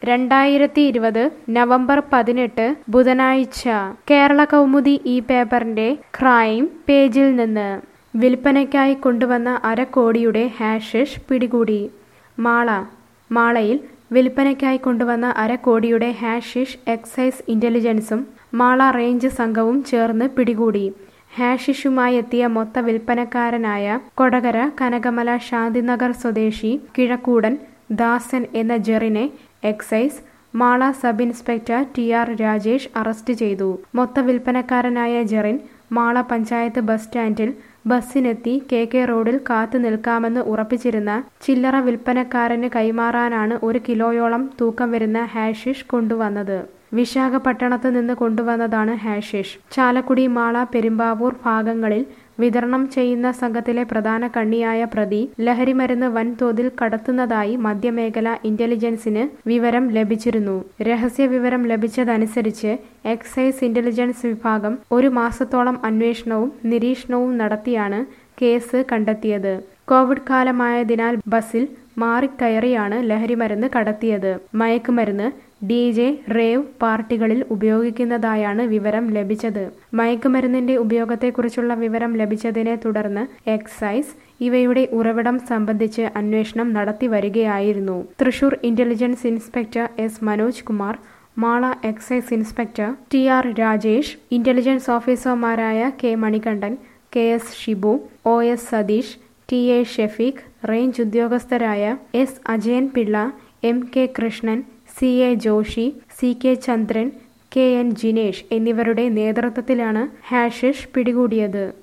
രണ്ടായിരത്തി ഇരുപത് നവംബർ പതിനെട്ട് ബുധനാഴ്ച കേരള കൗമുദി ഈ പേപ്പറിന്റെ ക്രൈം പേജിൽ നിന്ന് വിൽപ്പനയ്ക്കായി കൊണ്ടുവന്ന അരക്കോടിയുടെ ഹാഷിഷ് പിടികൂടി മാള മാളയിൽ വിൽപ്പനയ്ക്കായി കൊണ്ടുവന്ന അരക്കോടിയുടെ ഹാഷിഷ് എക്സൈസ് ഇന്റലിജൻസും മാള റേഞ്ച് സംഘവും ചേർന്ന് പിടികൂടി ഹാഷിഷുമായി എത്തിയ മൊത്ത വിൽപ്പനക്കാരനായ കൊടകര കനകമല ശാന്തിനഗർ സ്വദേശി കിഴക്കൂടൻ ദാസൻ എന്ന ജെറിനെ excise Mala sub inspector T R Rajesh arrest ചെയ്തു മൊത്ത വിൽപ്പനക്കാരനായ ജെറിൻ മാള പഞ്ചായത്ത് ബസ് സ്റ്റാൻഡിൽ ബസ്സിനെത്തി കെ കെ റോഡിൽ കാത്തു നിൽക്കാമെന്ന് ഉറപ്പിച്ചിരുന്ന ചില്ലറ വിൽപ്പനക്കാരന് കൈമാറാനാണ് ഒരു കിലോയോളം തൂക്കം വരുന്ന ഹാഷിഷ് കൊണ്ടുവന്നത് വിശാഖപട്ടണത്ത് നിന്ന് കൊണ്ടുവന്നതാണ് ഹാഷിഷ് ചാലക്കുടി മാള പെരുമ്പാവൂർ ഭാഗങ്ങളിൽ വിതരണം ചെയ്യുന്ന സംഘത്തിലെ പ്രധാന കണ്ണിയായ പ്രതി ലഹരിമരുന്ന് വൻതോതിൽ കടത്തുന്നതായി മധ്യമേഖല ഇന്റലിജൻസിന് വിവരം ലഭിച്ചിരുന്നു രഹസ്യ വിവരം ലഭിച്ചതനുസരിച്ച് എക്സൈസ് ഇന്റലിജൻസ് വിഭാഗം ഒരു മാസത്തോളം അന്വേഷണവും നിരീക്ഷണവും നടത്തിയാണ് കേസ് കണ്ടെത്തിയത് കോവിഡ് കാലമായതിനാൽ ബസ്സിൽ മാറിക്കയറിയാണ് ലഹരിമരുന്ന് കടത്തിയത് മയക്കുമരുന്ന് ഡി ജെ റേവ് പാർട്ടികളിൽ ഉപയോഗിക്കുന്നതായാണ് വിവരം ലഭിച്ചത് മയക്കുമരുന്നിന്റെ ഉപയോഗത്തെക്കുറിച്ചുള്ള വിവരം ലഭിച്ചതിനെ തുടർന്ന് എക്സൈസ് ഇവയുടെ ഉറവിടം സംബന്ധിച്ച് അന്വേഷണം നടത്തി വരികയായിരുന്നു Thrissur intelligence inspector S Manoj Kumar Mala excise inspector T R Rajesh intelligence ഓഫീസർമാരായ K Manikandan K S Shibu O S Satheesh T A Shefeeq range ഉദ്യോഗസ്ഥരായ S Ajayan Pillai M K Krishnan C A Joshy C K Chandran K N Jinesh എന്നിവരുടെ നേതൃത്വത്തിലാണ് ഹാഷിഷ് പിടികൂടിയത്